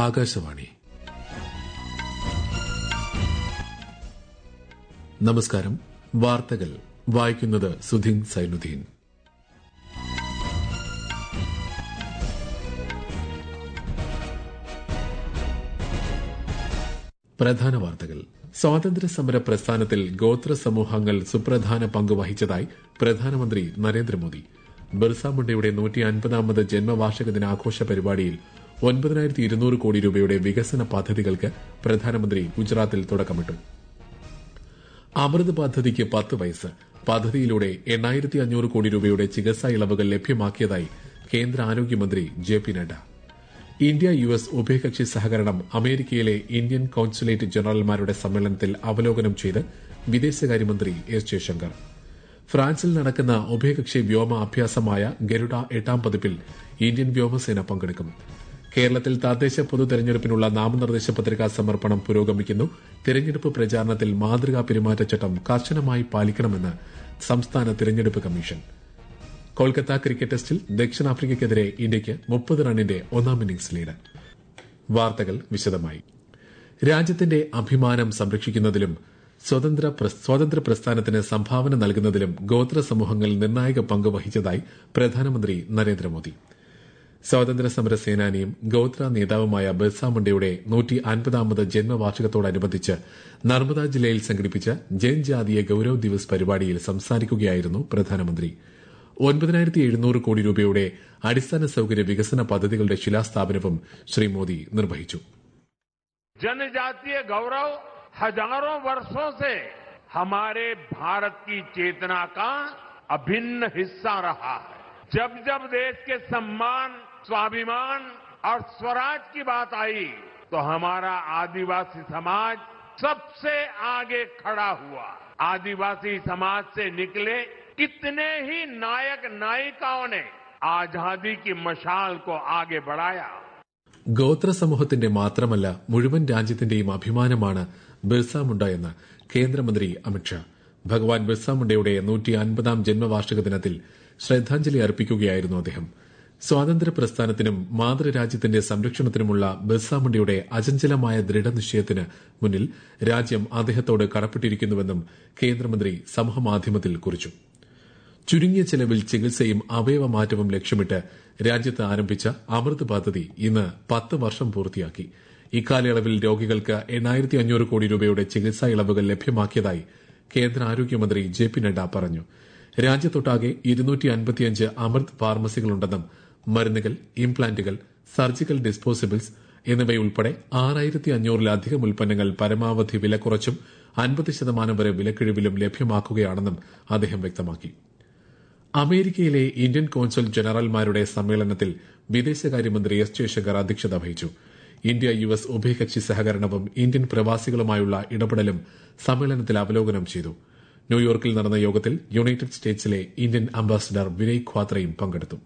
ആകാശവാണി നമസ്കാരം വാർത്തകൾ വായിക്കുന്നത് സുധീൻ സൈനുദ്ദീൻ പ്രധാന വാർത്തകൾ സ്വാതന്ത്ര്യ സമര പ്രസ്ഥാനത്തിൽ ഗോത്ര സമൂഹങ്ങൾ സുപ്രധാന പങ്ക് വഹിച്ചതായി പ്രധാനമന്ത്രി നരേന്ദ്രമോദി ബിർസ മുണ്ടയുടെ നൂറ്റി അൻപതാമത് ജന്മവാർഷിക ദിനാഘോഷ പരിപാടിയിൽ ഒൻപതിനായിരത്തി ഇരുന്നൂറ് കോടി രൂപയുടെ വികസന പദ്ധതികൾക്ക് പ്രധാനമന്ത്രി ഗുജറാത്തിൽ തുടക്കമിട്ടു അമൃത് പദ്ധതിക്ക് പത്ത് വയസ്സ് പദ്ധതിയിലൂടെ എണ്ണായിരത്തി അഞ്ഞൂറ് കോടി രൂപയുടെ ചികിത്സാ ഇളവുകൾ ലഭ്യമാക്കിയതായി കേന്ദ്ര ആരോഗ്യമന്ത്രി J P Nadda India U S ഉഭയകക്ഷി സഹകരണം അമേരിക്കയിലെ ഇന്ത്യൻ കോൺസുലേറ്റ് ജനറൽമാരുടെ സമ്മേളനത്തിൽ അവലോകനം ചെയ്ത് വിദേശകാര്യമന്ത്രി എസ് ജയശങ്കർ ഫ്രാൻസിൽ നടക്കുന്ന ഉഭയകക്ഷി വ്യോമ അഭ്യാസമായ ഗരുഡ എട്ടാം പതിപ്പിൽ ഇന്ത്യൻ വ്യോമസേന പങ്കെടുക്കും കേരളത്തിൽ തദ്ദേശ പൊതു തെരഞ്ഞെടുപ്പിനുള്ള നാമനിർദ്ദേശ പത്രികാ സമർപ്പണം പുരോഗമിക്കുന്നു തെരഞ്ഞെടുപ്പ് പ്രചാരണത്തിൽ മാതൃകാ പെരുമാറ്റച്ചട്ടം കർശനമായി പാലിക്കണമെന്ന് സംസ്ഥാന തെരഞ്ഞെടുപ്പ് കമ്മീഷൻ കൊൽക്കത്ത ക്രിക്കറ്റ് ടെസ്റ്റിൽ ദക്ഷിണാഫ്രിക്കയ്ക്കെതിരെ ഇന്ത്യയ്ക്ക് മുപ്പത് റണ്ണിന്റെ ഒന്നാം ഇന്നിംഗ്സ് ലീഡ് വാർത്തകൾ വിശദമായി രാജ്യത്തിന്റെ അഭിമാനം സംരക്ഷിക്കുന്നതിലും സ്വതന്ത്ര സ്വാതന്ത്ര്യ പ്രസ്ഥാനത്തിന് സംഭാവന നൽകുന്നതിലും ഗോത്ര സമൂഹങ്ങൾ നിർണായക പങ്ക് വഹിച്ചതായി പ്രധാനമന്ത്രി നരേന്ദ്രമോദി സ്വാതന്ത്ര്യ സമര സേനാനിയും ഗോത്ര നേതാവുമായ ബിർസ മുണ്ടയുടെ നൂറ്റി അൻപതാമത് ജന്മവാർഷികത്തോടനുബന്ധിച്ച് നർമ്മദ ജില്ലയിൽ സംഘടിപ്പിച്ച ജൻജാതീയ ഗൌരവ് ദിവസ് പരിപാടിയിൽ സംസാരിക്കുകയായിരുന്നു പ്രധാനമന്ത്രി ഒൻപതിനായിരത്തി എഴുന്നൂറ് കോടി രൂപയുടെ അടിസ്ഥാന സൌകര്യ വികസന പദ്ധതികളുടെ ശിലാസ്ഥാപനവും ശ്രീ മോദി നിർവഹിച്ചു जनजातीय गौरव हजारों वर्षों से हमारे भारत की चेतना का अभिन्न हिस्सा रहा है जब जब देश के सम्मान स्वाभिमान और स्वराज की बात आई तो हमारा आदिवासी समाज सबसे आगे खड़ा हुआ आदिवासी समाज से निकले कितने ही नायक नायिकाओं ने आजादी की मशाल को आगे बढ़ाया ഗോത്ര സമൂഹത്തിന്റെ മാത്രമല്ല മുഴുവൻ രാജ്യത്തിന്റെയും അഭിമാനമാണ് ബിർസ മുണ്ട എന്ന് കേന്ദ്രമന്ത്രി അമിത്ഷാ ഭഗവാൻ ബിർസ മുണ്ടയുടെ നൂറ്റി അൻപതാം ജന്മവാർഷിക ദിനത്തിൽ ശ്രദ്ധാഞ്ജലി അർപ്പിക്കുകയായിരുന്നു അദ്ദേഹം സ്വാതന്ത്ര്യ പ്രസ്ഥാനത്തിനും മാതൃരാജ്യത്തിന്റെ സംരക്ഷണത്തിനുമുള്ള ബിർസ മുണ്ടയുടെ അചഞ്ചലമായ ദൃഢനിശ്ചയത്തിന് മുന്നിൽ രാജ്യം അദ്ദേഹത്തോട് കടപ്പെട്ടിരിക്കുന്നുവെന്നും കേന്ദ്രമന്ത്രി സമൂഹമാധ്യമത്തിൽ കുറിച്ചു ചുരുങ്ങിയ ചെലവിൽ ചികിത്സയും അവയവമാറ്റവും ലക്ഷ്യമിട്ട് രാജ്യത്ത് ആരംഭിച്ച അമൃത് പദ്ധതി ഇന്ന് പത്ത് വർഷം പൂർത്തിയാക്കി ഇക്കാലയളവിൽ രോഗികൾക്ക് എണ്ണായിരത്തി അഞ്ഞൂറ് കോടി രൂപയുടെ ചികിത്സാ ഇളവുകൾ ലഭ്യമാക്കിയതായി കേന്ദ്ര ആരോഗ്യമന്ത്രി ജെ പി നഡ്ഡ പറഞ്ഞു രാജ്യത്തൊട്ടാകെ ഇരുന്നൂറ്റി അൻപത്തിയഞ്ച് അമൃത് ഫാർമസികളുണ്ടെന്നും മരുന്നുകൾ ഇംപ്ലാന്റുകൾ സർജിക്കൽ ഡിസ്പോസിബിൾസ് എന്നിവയുൾപ്പെടെ ആറായിരത്തി അഞ്ഞൂറിലധികം ഉൽപ്പന്നങ്ങൾ പരമാവധി വില കുറച്ചും അൻപത് ശതമാനം വരെ വിലക്കിഴിവിലും ലഭ്യമാക്കുകയാണെന്നും അദ്ദേഹം വ്യക്തമാക്കി അമേരിക്കയിലെ ഇന്ത്യൻ കോൺസുൽ ജനറൽമാരുടെ സമ്മേളനത്തിൽ വിദേശകാര്യമന്ത്രി എസ് ജയശങ്കർ അധ്യക്ഷത വഹിച്ചു ഇന്ത്യ യു എസ് ഉഭയകക്ഷി സഹകരണവും ഇന്ത്യൻ പ്രവാസികളുമായുള്ള ഇടപെടലും സമ്മേളനത്തിൽ അവലോകനം ചെയ്തു ന്യൂയോർക്കിൽ നടന്ന യോഗത്തിൽ യുണൈറ്റഡ് സ്റ്റേറ്റ്സിലെ ഇന്ത്യൻ അംബാസിഡർ വിനയ് ഖ്വാത്രയും പങ്കെടുത്തു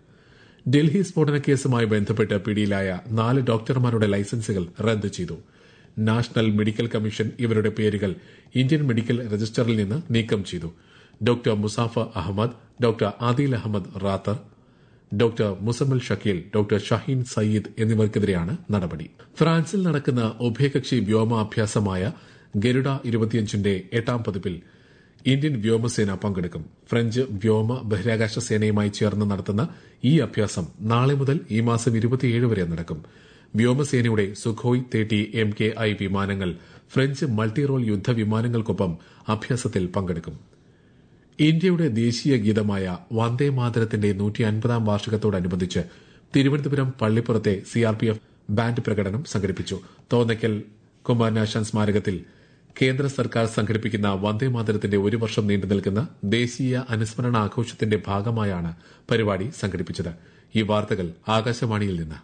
ഡൽഹി സ്ഫോടനക്കേസുമായി ബന്ധപ്പെട്ട് പിടിയിലായ നാല് ഡോക്ടർമാരുടെ ലൈസൻസുകൾ റദ്ദ് ചെയ്തു നാഷണൽ മെഡിക്കൽ കമ്മീഷൻ ഇവരുടെ പേരുകൾ ഇന്ത്യൻ മെഡിക്കൽ രജിസ്റ്ററിൽ നിന്ന് നീക്കം ചെയ്തു doctor Muzaffar Ahmed doctor Adil Ahmed Rather doctor Muzammil Shakeel doctor Shaheen Sayeed എന്നിവർക്കെതിരെയാണ് നടപടി ഫ്രാൻസിൽ നടക്കുന്ന ഉഭയകക്ഷി വ്യോമാഭ്യാസമായ ഗരുഡ ഇരുപത്തിയഞ്ചിന്റെ എട്ടാം പതിപ്പിൽ ഇന്ത്യൻ വ്യോമസേന പങ്കെടുക്കും ഫ്രഞ്ച് വ്യോമ ബഹിരാകാശ സേനയുമായി ചേർന്ന് നടത്തുന്ന ഈ അഭ്യാസം നാളെ മുതൽ ഈ മാസം ഇരുപത്തിയേഴ് വരെ നടക്കും വ്യോമസേനയുടെ സുഖോയ് തേട്ടി എം കെ ഐ വിമാനങ്ങൾ ഫ്രഞ്ച് മൾട്ടിറോൾ യുദ്ധവിമാനങ്ങൾക്കൊപ്പം അഭ്യാസത്തിൽ പങ്കെടുക്കും ഇന്ത്യയുടെ ദേശീയ ഗീതമായ വന്ദേ മാതരത്തിന്റെ നൂറ്റി അൻപതാം വാർഷികത്തോടനുബന്ധിച്ച് തിരുവനന്തപുരം പള്ളിപ്പുറത്തെ സിആർപിഎഫ് ബാൻഡ് പ്രകടനം സംഘടിപ്പിച്ചു തോന്നയ്ക്കൽ കുമാരനാശാൻ സ്മാരകത്തിൽ കേന്ദ്ര സർക്കാർ സംഘടിപ്പിക്കുന്ന വന്ദേ മാതരത്തിന്റെ ഒരു വർഷം നീണ്ടു നിൽക്കുന്ന ദേശീയ അനുസ്മരണ ആഘോഷത്തിന്റെ ഭാഗമായാണ് പരിപാടി സംഘടിപ്പിച്ചത് ഈ വാർത്തകൾ ആകാശവാണിയിൽ നിന്ന്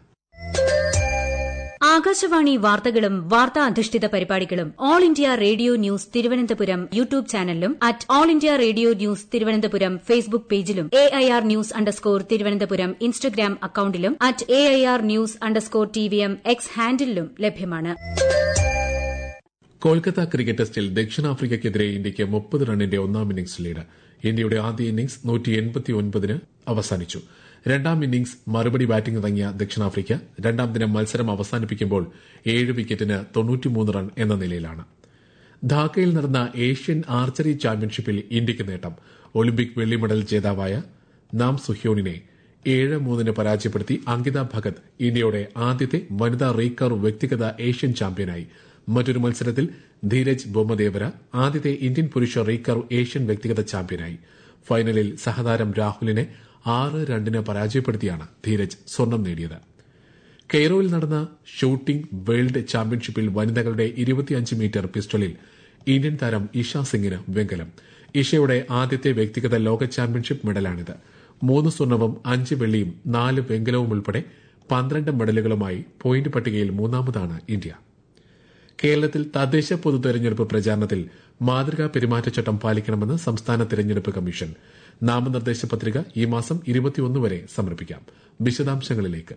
ആകാശവാണി വാർത്തകളും വാർത്താ അധിഷ്ഠിത പരിപാടികളും All India Radio News Thiruvananthapuram YouTube ചാനലിലും at All India Radio News Thiruvananthapuram Facebook പേജിലും A I R news underscore Thiruvananthapuram Instagram അക്കൌണ്ടിലും at A I R news underscore T V M X ഹാൻഡിലും ലഭ്യമാണ് കൊൽക്കത്ത ക്രിക്കറ്റ് ടെസ്റ്റിൽ ദക്ഷിണാഫ്രിക്കയ്ക്കെതിരെ ഇന്ത്യയ്ക്ക് മുപ്പത് റണ്ണിന്റെ ഒന്നാം ഇന്നിംഗ്സ് ലീഡ് ഇന്ത്യയുടെ ആദ്യ ഇന്നിംഗ്സ് നൂറ്റി എൺപത്തിയൊൻപതിന് അവസാനിച്ചു രണ്ടാം ഇന്നിംഗ്സ് മറുപടി ബാറ്റിംഗ് ഇറങ്ങിയ ദക്ഷിണാഫ്രിക്ക രണ്ടാം ദിനം മത്സരം അവസാനിപ്പിക്കുമ്പോൾ ഏഴ് വിക്കറ്റിന് തൊണ്ണൂറ്റിമൂന്ന് റൺ എന്ന നിലയിലാണ് ധാക്കയിൽ നടന്ന ഏഷ്യൻ ആർച്ചറി ചാമ്പ്യൻഷിപ്പിൽ ഇന്ത്യയ്ക്ക് നേട്ടം ഒളിമ്പിക് വെള്ളി മെഡൽ ജേതാവായ നാം സുഹ്യോണിനെ ഏഴ് മൂന്നിന് പരാജയപ്പെടുത്തി അങ്കിത ഭഗത് ഇന്ത്യയുടെ ആദ്യത്തെ വനിതാ റീകർ വ്യക്തിഗത ഏഷ്യൻ ചാമ്പ്യനായി മറ്റൊരു മത്സരത്തിൽ ധീരജ് ബൊമ്മദേവര ആദ്യത്തെ ഇന്ത്യൻ പുരുഷ റീകർ ഏഷ്യൻ വ്യക്തിഗത ചാമ്പ്യനായി ഫൈനലിൽ സഹതാരം രാഹുലിനെ ആറ് രണ്ടിന് പരാജയപ്പെടുത്തിയാണ് ധീരജ് സ്വർണം നേടിയത് കെയ്റോയിൽ നടന്ന ഷൂട്ടിംഗ് വേൾഡ് ചാമ്പ്യൻഷിപ്പിൽ വനിതകളുടെ ഇരുപത്തിയഞ്ച് മീറ്റർ പിസ്റ്റളിൽ ഇന്ത്യൻ താരം ഇഷ സിംഗിന് വെങ്കലം ഇഷയുടെ ആദ്യത്തെ വ്യക്തിഗത ലോക ചാമ്പ്യൻഷിപ്പ് മെഡലാണിത് മൂന്ന് സ്വർണവും അഞ്ച് വെള്ളിയും നാല് വെങ്കലവും ഉൾപ്പെടെ പന്ത്രണ്ട് മെഡലുകളുമായി പോയിന്റ് പട്ടികയിൽ മൂന്നാമതാണ് ഇന്ത്യ കേരളത്തിൽ തദ്ദേശ പൊതു തെരഞ്ഞെടുപ്പ് പ്രചാരണത്തിൽ മാതൃകാ പെരുമാറ്റച്ചട്ടം പാലിക്കണമെന്ന് സംസ്ഥാന തെരഞ്ഞെടുപ്പ് കമ്മീഷൻ നാമനിർദ്ദേശ പത്രിക ഈ മാസം ഇരുപത്തിയൊന്ന് വരെ സമർപ്പിക്കാം വിശദാംശങ്ങളിലേക്ക്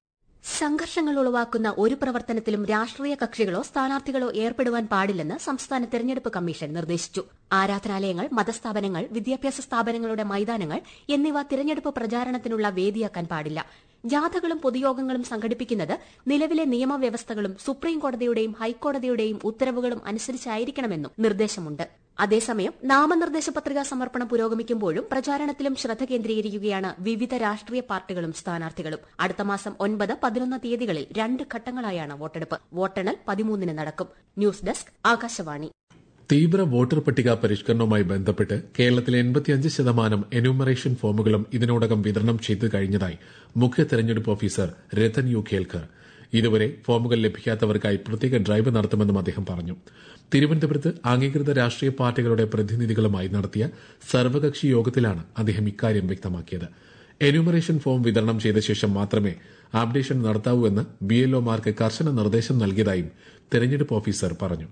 സംഘർഷങ്ങൾ ഉളവാക്കുന്ന ഒരു പ്രവർത്തനത്തിലും രാഷ്ട്രീയ കക്ഷികളോ സ്ഥാനാർത്ഥികളോ ഏർപ്പെടുവാൻ പാടില്ലെന്ന് സംസ്ഥാന തെരഞ്ഞെടുപ്പ് കമ്മീഷൻ നിർദ്ദേശിച്ചു ആരാധനാലയങ്ങൾ മതസ്ഥാപനങ്ങൾ വിദ്യാഭ്യാസ സ്ഥാപനങ്ങളുടെ മൈതാനങ്ങൾ എന്നിവ തിരഞ്ഞെടുപ്പ് പ്രചാരണത്തിനുള്ള വേദിയാക്കാൻ പാടില്ല ജാഥകളും പൊതുയോഗങ്ങളും സംഘടിപ്പിക്കുന്നത് നിലവിലെ നിയമവ്യവസ്ഥകളും സുപ്രീം കോടതിയുടെയും ഹൈക്കോടതിയുടെയും ഉത്തരവുകളും അനുസരിച്ചായിരിക്കണമെന്നും നിർദ്ദേശമുണ്ട് അതേസമയം നാമനിർദ്ദേശ പത്രികാ സമർപ്പണം പുരോഗമിക്കുമ്പോഴും പ്രചാരണത്തിലും ശ്രദ്ധ കേന്ദ്രീകരിക്കുകയാണ് വിവിധ രാഷ്ട്രീയ പാർട്ടികളും സ്ഥാനാർത്ഥികളും അടുത്ത മാസം ഒൻപത് പതിനൊന്ന് തീയതികളിൽ രണ്ട് ഘട്ടങ്ങളായാണ് വോട്ടെടുപ്പ് വോട്ടെണ്ണൽ പതിമൂന്നിന് നടക്കും ന്യൂസ് ഡെസ്ക് ആകാശവാണി തീവ്ര വോട്ടർ പട്ടിക പരിഷ്കരണവുമായി ബന്ധപ്പെട്ട് കേരളത്തിലെ എൺപത്തിയഞ്ച് ശതമാനം എന്യൂമറേഷൻ ഫോമുകളും ഇതിനോടകം വിതരണം ചെയ്തു കഴിഞ്ഞതായി മുഖ്യ തെരഞ്ഞെടുപ്പ് ഓഫീസർ രതൻ യു ഖേൽക്കർ ഇതുവരെ ഫോമുകൾ ലഭിക്കാത്തവർക്കായി പ്രത്യേക ഡ്രൈവ് നടത്തുമെന്നും അദ്ദേഹം പറഞ്ഞു തിരുവനന്തപുരത്ത് അംഗീകൃത രാഷ്ട്രീയ പാർട്ടികളുടെ പ്രതിനിധികളുമായി നടത്തിയ സർവകക്ഷി യോഗത്തിലാണ് അദ്ദേഹം ഇക്കാര്യം വ്യക്തമാക്കിയത് എന്യൂമറേഷൻ ഫോം വിതരണം ചെയ്ത ശേഷം മാത്രമേ അപ്ഡേഷൻ നടത്താവൂ എന്ന് ബിഎൽഒമാർക്ക് കർശന നിർദ്ദേശം നൽകിയതായും തെരഞ്ഞെടുപ്പ് ഓഫീസർ പറഞ്ഞു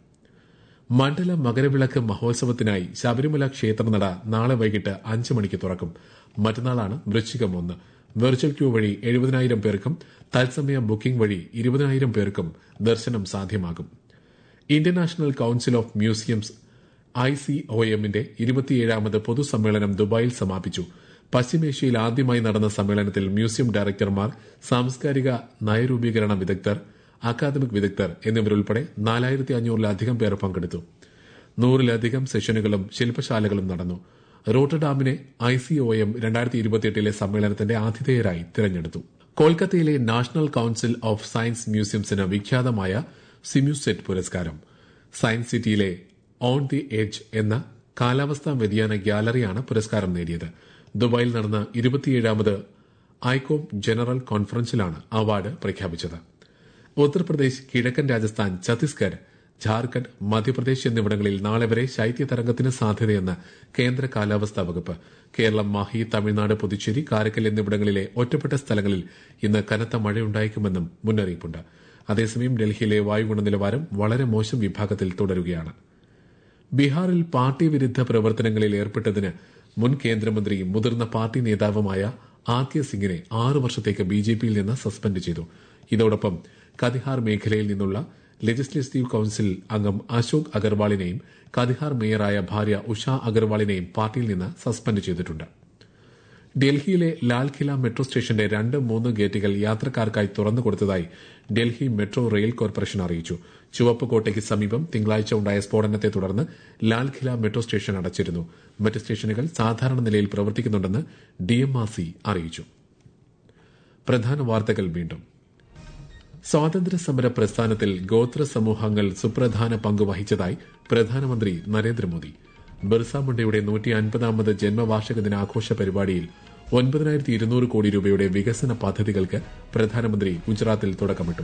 മണ്ഡല മകരവിളക്ക് മഹോത്സവത്തിനായി ശബരിമല ക്ഷേത്രനട നാളെ വൈകിട്ട് അഞ്ച് മണിക്ക് തുറക്കും മറ്റന്നാളാണ് വൃശ്ചികം ഒന്ന് വെർച്വൽ ക്യൂ വഴി എഴുപതിനായിരം പേർക്കും തത്സമയ ബുക്കിംഗ് വഴി ഇരുപതിനായിരം പേർക്കും ദർശനം സാധ്യമാകും Indian national council of museums I C O എമ്മിന്റെ ഇരുപത്തിയേഴാമത് പൊതുസമ്മേളനം ദുബായിൽ സമാപിച്ചു പശ്ചിമേഷ്യയിൽ ആദ്യമായി നടന്ന സമ്മേളനത്തിൽ മ്യൂസിയം ഡയറക്ടർമാർ സാംസ്കാരിക നയരൂപീകരണ വിദഗ്ധർ അക്കാദമിക് വിദഗ്ധർ എന്നിവരുൾപ്പെടെ നാലായിരത്തി അഞ്ഞൂറിലധികം പേർ പങ്കെടുത്തു നൂറിലധികം സെഷനുകളും ശില്പശാലകളും നടന്നു റോട്ടർഡാമിനെ ഐ സി ഒ എം രണ്ടായിരത്തി ഇരുപത്തിയെട്ടിലെ സമ്മേളനത്തിന്റെ ആതിഥേയരായി തിരഞ്ഞെടുത്തു കൊൽക്കത്തയിലെ നാഷണൽ കൌൺസിൽ ഓഫ് സയൻസ് മ്യൂസിയംസിന് വിഖ്യാതമായ സിമ്യൂസെറ്റ് പുരസ്കാരം സയൻസ് സിറ്റിയിലെ ഓൺ ദി എഡ്ജ് എന്ന കാലാവസ്ഥാ വ്യതിയാന ഗ്യാലറിയാണ് പുരസ്കാരം നേടിയത് ദുബായിൽ നടന്ന ഇരുപത്തിയേഴാമത് ഐകോം ജനറൽ കോൺഫറൻസിലാണ് അവാർഡ് പ്രഖ്യാപിച്ചത് ഉത്തർപ്രദേശ് കിഴക്കൻ രാജസ്ഥാൻ ഛത്തീസ്ഗഡ് ഝാർഖണ്ഡ് മധ്യപ്രദേശ് എന്നിവിടങ്ങളിൽ നാളെ വരെ ശൈത്യതരംഗത്തിന് സാധ്യതയെന്ന് കേന്ദ്ര കാലാവസ്ഥാ വകുപ്പ് കേരളം മാഹി തമിഴ്നാട് പുതുച്ചേരി കാരക്കൽ എന്നിവിടങ്ങളിലെ ഒറ്റപ്പെട്ട സ്ഥലങ്ങളിൽ ഇന്ന് കനത്ത മഴയുണ്ടായേക്കുമെന്നും മുന്നറിയിപ്പുണ്ട് അതേസമയം ഡൽഹിയിലെ വായു ഗുണനിലവാരം വളരെ മോശം വിഭാഗത്തിൽ തുടരുകയാണ് ബീഹാറിൽ പാർട്ടി വിരുദ്ധ പ്രവർത്തനങ്ങളിൽ ഏർപ്പെട്ടതിന് മുൻ കേന്ദ്രമന്ത്രി മുതിർന്ന പാർട്ടി നേതാവുമായ ആർ കെ സിംഗിനെ ആറ് വർഷത്തേക്ക് ബിജെപിയിൽ നിന്ന് സസ്പെൻഡ് ചെയ്തു ഇതോടൊപ്പം കതിഹാർ മേഖലയിൽ നിന്നുള്ള ലെജിസ്ലേറ്റീവ് കൌൺസിൽ അംഗം അശോക് അഗർവാളിനെയും കതിഹാർ മേയറായ ഭാര്യ ഉഷ അഗർവാളിനെയും പാർട്ടിയിൽ നിന്ന് സസ്പെൻഡ് ചെയ്തിട്ടുണ്ട് ഡൽഹിയിലെ ലാൽഖില മെട്രോ സ്റ്റേഷന്റെ രണ്ട് മൂന്ന് ഗേറ്റുകൾ യാത്രക്കാർക്കായി തുറന്നു കൊടുത്തതായി ഡൽഹി മെട്രോ റെയിൽ കോർപ്പറേഷൻ അറിയിച്ചു ചുവപ്പ് കോട്ടയ്ക്ക് സമീപം തിങ്കളാഴ്ച ഉണ്ടായ സ്ഫോടനത്തെ തുടർന്ന് ലാൽഖില മെട്രോ സ്റ്റേഷൻ അടച്ചിരുന്നു മറ്റ് സ്റ്റേഷനുകൾ സാധാരണ നിലയിൽ പ്രവർത്തിക്കുന്നുണ്ടെന്ന് ഡിഎംആർസി അറിയിച്ചു പ്രധാന വാർത്തകൾ വീണ്ടും സ്വാതന്ത്ര്യ സമര പ്രസ്ഥാനത്തിൽ ഗോത്ര സമൂഹങ്ങൾ സുപ്രധാന പങ്ക് വഹിച്ചതായി പ്രധാനമന്ത്രി നരേന്ദ്രമോദി ബിർസ മുണ്ടയുടെ നൂറ്റി അൻപതാമത് ജന്മവാർഷിക ദിനാഘോഷ പരിപാടിയിൽ ഒൻപതിനായിരത്തി ഇരുന്നൂറ് കോടി രൂപയുടെ വികസന പദ്ധതികൾക്ക് പ്രധാനമന്ത്രി ഗുജറാത്തിൽ തുടക്കമിട്ടു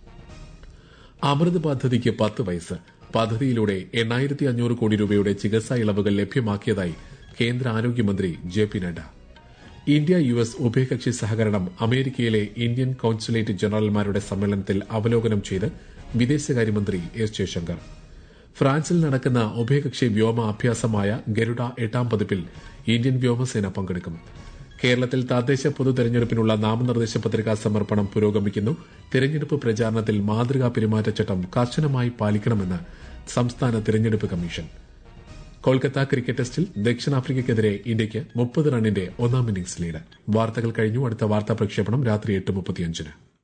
അമൃത് പദ്ധതിക്ക് പത്ത് വയസ്സ് പദ്ധതിയിലൂടെ എണ്ണായിരത്തി അഞ്ഞൂറ് കോടി രൂപയുടെ ചികിത്സാ ഇളവുകൾ ലഭ്യമാക്കിയതായി കേന്ദ്ര ആരോഗ്യമന്ത്രി J P Nadda India U S ഉഭയകക്ഷി സഹകരണം അമേരിക്കയിലെ ഇന്ത്യൻ കോൺസുലേറ്റ് ജനറൽമാരുടെ സമ്മേളനത്തിൽ അവലോകനം ചെയ്ത് വിദേശകാര്യമന്ത്രി എസ് ജയശങ്കർ ഫ്രാൻസിൽ നടക്കുന്ന ഉഭയകക്ഷി വ്യോമ അഭ്യാസമായ ഗരുഡ എട്ടാം പതിപ്പിൽ ഇന്ത്യൻ വ്യോമസേന പങ്കെടുക്കും കേരളത്തിൽ തദ്ദേശ പൊതു തെരഞ്ഞെടുപ്പിനുള്ള നാമനിർദ്ദേശ പത്രികാ സമർപ്പണം പുരോഗമിക്കുന്നു തെരഞ്ഞെടുപ്പ് പ്രചാരണത്തിൽ മാതൃകാ പെരുമാറ്റച്ചട്ടം കർശനമായി പാലിക്കണമെന്ന് സംസ്ഥാന തെരഞ്ഞെടുപ്പ് കമ്മീഷൻ കൊൽക്കത്ത ക്രിക്കറ്റ് ടെസ്റ്റിൽ ദക്ഷിണാഫ്രിക്കയ്ക്കെതിരെ ഇന്ത്യയ്ക്ക് മുപ്പത് റണ്ണിന്റെ ഒന്നാം ഇന്നിംഗ്സ് ലീഡ് വാർത്തകൾ കഴിഞ്ഞു അടുത്ത വാർത്താ പ്രക്ഷേപണം രാത്രി എട്ട് മുപ്പത്തിയഞ്ചിന്